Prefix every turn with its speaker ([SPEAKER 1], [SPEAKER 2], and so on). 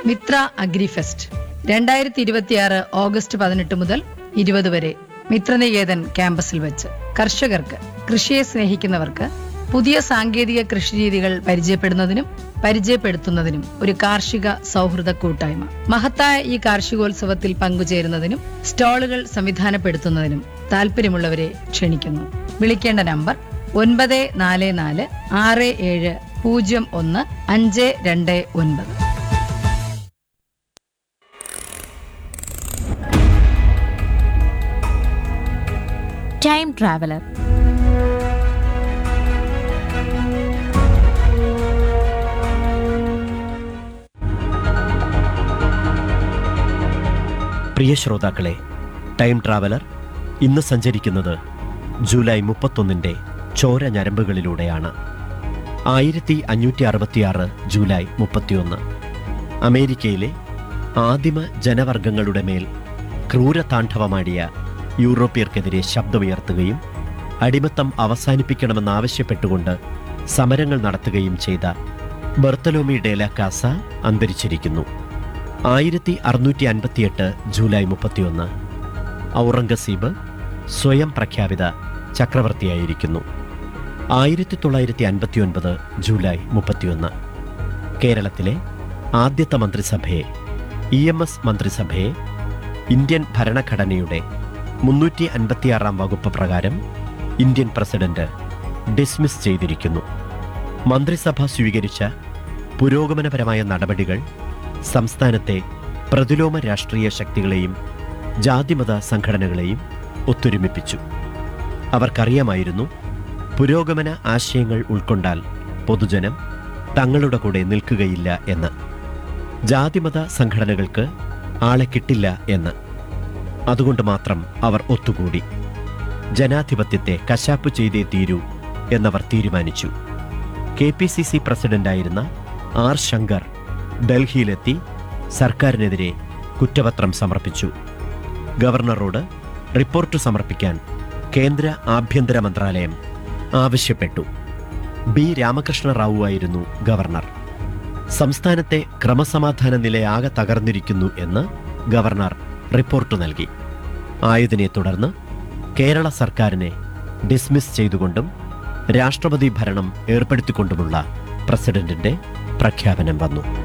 [SPEAKER 1] Mitra agrifest രണ്ടായിരത്തി ഇരുപത്തിയാറ് August പതിനെട്ട് മുതൽ ഇരുപത് വരെ മിത്രനികേതൻ ക്യാമ്പസിൽ വെച്ച് കർഷകർക്ക് കൃഷിയെ സ്നേഹിക്കുന്നവർക്ക് പുതിയ സാങ്കേതിക കൃഷിരീതികൾ പരിചയപ്പെടുന്നതിനും പരിചയപ്പെടുത്തുന്നതിനും ഒരു കാർഷിക സൗഹൃദ കൂട്ടായ്മ മഹത്തായ ഈ കാർഷികോത്സവത്തിൽ പങ്കുചേരുന്നതിനും സ്റ്റാളുകൾ സംവിധാനപ്പെടുത്തുന്നതിനും താല്പര്യമുള്ളവരെ ക്ഷണിക്കുന്നു വിളിക്കേണ്ട നമ്പർ ഒൻപത് നാല് നാല് ആറ് ഏഴ് പൂജ്യം ഒന്ന് അഞ്ച് രണ്ട് ഒൻപത്
[SPEAKER 2] ടൈം ട്രാവലർ
[SPEAKER 3] പ്രിയ ശ്രോതാക്കളെ ടൈം ട്രാവലർ ഇന്ന് സഞ്ചരിക്കുന്നത് ജൂലൈ മുപ്പത്തൊന്നിൻ്റെ ചോര ഞരമ്പുകളിലൂടെയാണ് ആയിരത്തി അഞ്ഞൂറ്റി അറുപത്തിയാറ് ജൂലൈ മുപ്പത്തിയൊന്ന് അമേരിക്കയിലെ ആദിമ ജനവർഗങ്ങളുടെ മേൽ ക്രൂരതാണ്ഡവമാടിയ യൂറോപ്യർക്കെതിരെ ശബ്ദമുയർത്തുകയും അടിമത്തം അവസാനിപ്പിക്കണമെന്നാവശ്യപ്പെട്ടുകൊണ്ട് സമരങ്ങൾ നടത്തുകയും ചെയ്ത ബർത്തലോമി ഡേല കാസ അന്തരിച്ചിരിക്കുന്നു ആയിരത്തി അറുന്നൂറ്റി അൻപത്തിയെട്ട് ജൂലൈ മുപ്പത്തിയൊന്ന് ഔറംഗസീബ് സ്വയം പ്രഖ്യാപിത ചക്രവർത്തിയായിരിക്കുന്നു ആയിരത്തി തൊള്ളായിരത്തി അൻപത്തിയൊൻപത് ജൂലൈ മുപ്പത്തിയൊന്ന് കേരളത്തിലെ ആദ്യത്തെ മന്ത്രിസഭയെ ഇ എം എസ് മന്ത്രിസഭയെ ഇന്ത്യൻ ഭരണഘടനയുടെ മുന്നൂറ്റി അൻപത്തിയാറാം വകുപ്പ് പ്രകാരം ഇന്ത്യൻ പ്രസിഡന്റ് ഡിസ്മിസ് ചെയ്തിരിക്കുന്നു മന്ത്രിസഭ സ്വീകരിച്ച പുരോഗമനപരമായ നടപടികൾ സംസ്ഥാനത്തെ പ്രതിലോമ രാഷ്ട്രീയ ശക്തികളെയും ജാതിമത സംഘടനകളെയും ഒത്തൊരുമിപ്പിച്ചു അവർക്കറിയാമായിരുന്നു പുരോഗമന ആശയങ്ങൾ ഉൾക്കൊണ്ടാൽ പൊതുജനം തങ്ങളുടെ കൂടെ നിൽക്കുകയില്ല എന്ന് ജാതിമത സംഘടനകൾക്ക് ആളെ കിട്ടില്ല എന്ന് അതുകൊണ്ട് മാത്രം അവർ ഒത്തുകൂടി ജനാധിപത്യത്തെ കശാപ്പ് ചെയ്തേ തീരൂ എന്നവർ തീരുമാനിച്ചു കെ പി സി സി പ്രസിഡന്റായിരുന്ന ആർ ശങ്കർ ഡൽഹിയിലെത്തി സർക്കാരിനെതിരെ കുറ്റപത്രം സമർപ്പിച്ചു ഗവർണറോട് റിപ്പോർട്ട് സമർപ്പിക്കാൻ കേന്ദ്ര ആഭ്യന്തര മന്ത്രാലയം ആവശ്യപ്പെട്ടു ബി രാമകൃഷ്ണ റാവു ആയിരുന്നു ഗവർണർ സംസ്ഥാനത്തെ ക്രമസമാധാന നിലയാകെ തകർന്നിരിക്കുന്നു എന്ന് ഗവർണർ റിപ്പോർട്ട് നൽകി ആയതിനെ തുടർന്ന് കേരള സർക്കാരിനെ ഡിസ്മിസ് ചെയ്തുകൊണ്ടും രാഷ്ട്രപതി ഭരണം ഏർപ്പെടുത്തിക്കൊണ്ടുമുള്ള പ്രസിഡന്റിന്റെ പ്രഖ്യാപനം വന്നു